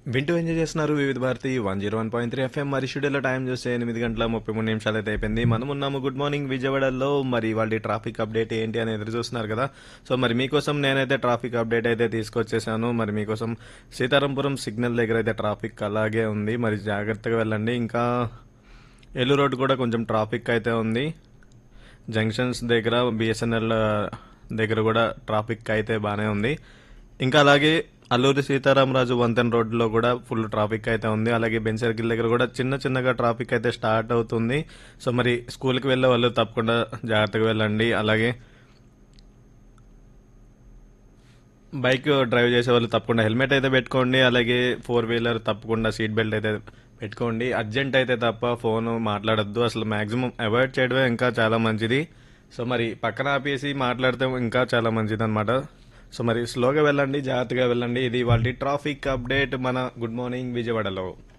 వింటూ ఎంజాయ్ చేస్తున్నారు Vividh Bharati one zero one point three FM మరి షెడ్యూల్లో టైం చూస్తే ఎనిమిది గంటల ముప్పై మూడు నిమిషాలు అయితే అయిపోయింది మనం ఉన్నాము గుడ్ మార్నింగ్ విజయవాడలో మరి వాళ్ళ ట్రాఫిక్ అప్డేట్ ఏంటి అని ఎదురు చూస్తున్నారు కదా సో మరి మీకోసం నేనైతే ట్రాఫిక్ అప్డేట్ అయితే తీసుకొచ్చేసాను మరి మీకోసం సీతారాంపురం సిగ్నల్ దగ్గర అయితే ట్రాఫిక్ అలాగే ఉంది మరి జాగ్రత్తగా వెళ్ళండి ఇంకా ఏలూరు రోడ్ కూడా కొంచెం ట్రాఫిక్ అయితే ఉంది జంక్షన్స్ దగ్గర బిఎస్ఎన్ఎల్ దగ్గర కూడా ట్రాఫిక్ అయితే బాగానే ఉంది ఇంకా అలాగే అల్లూరి సీతారామరాజు వంతెన రోడ్లో కూడా ఫుల్ ట్రాఫిక్ అయితే ఉంది అలాగే బెంచ్ సర్కిల్ దగ్గర కూడా చిన్న చిన్నగా ట్రాఫిక్ అయితే స్టార్ట్ అవుతుంది సో మరి స్కూల్కి వెళ్ళే వాళ్ళు తప్పకుండా జాగ్రత్తగా వెళ్ళండి అలాగే బైక్ డ్రైవ్ చేసే వాళ్ళు తప్పకుండా హెల్మెట్ అయితే పెట్టుకోండి అలాగే ఫోర్ వీలర్ తప్పకుండా సీట్ బెల్ట్ అయితే పెట్టుకోండి అర్జెంట్ అయితే తప్ప ఫోన్ మాట్లాడొద్దు అసలు మాక్సిమం అవాయిడ్ చేయడమే ఇంకా చాలా మంచిది సో మరి పక్కన ఆపేసి మాట్లాడితే ఇంకా చాలా మంచిది అనమాట సో మరి స్లోగా వెళ్ళండి జాగ్రత్తగా వెళ్ళండి ఇది వాళ్ళ ట్రాఫిక్ అప్డేట్ మన గుడ్ మార్నింగ్ విజయవాడలో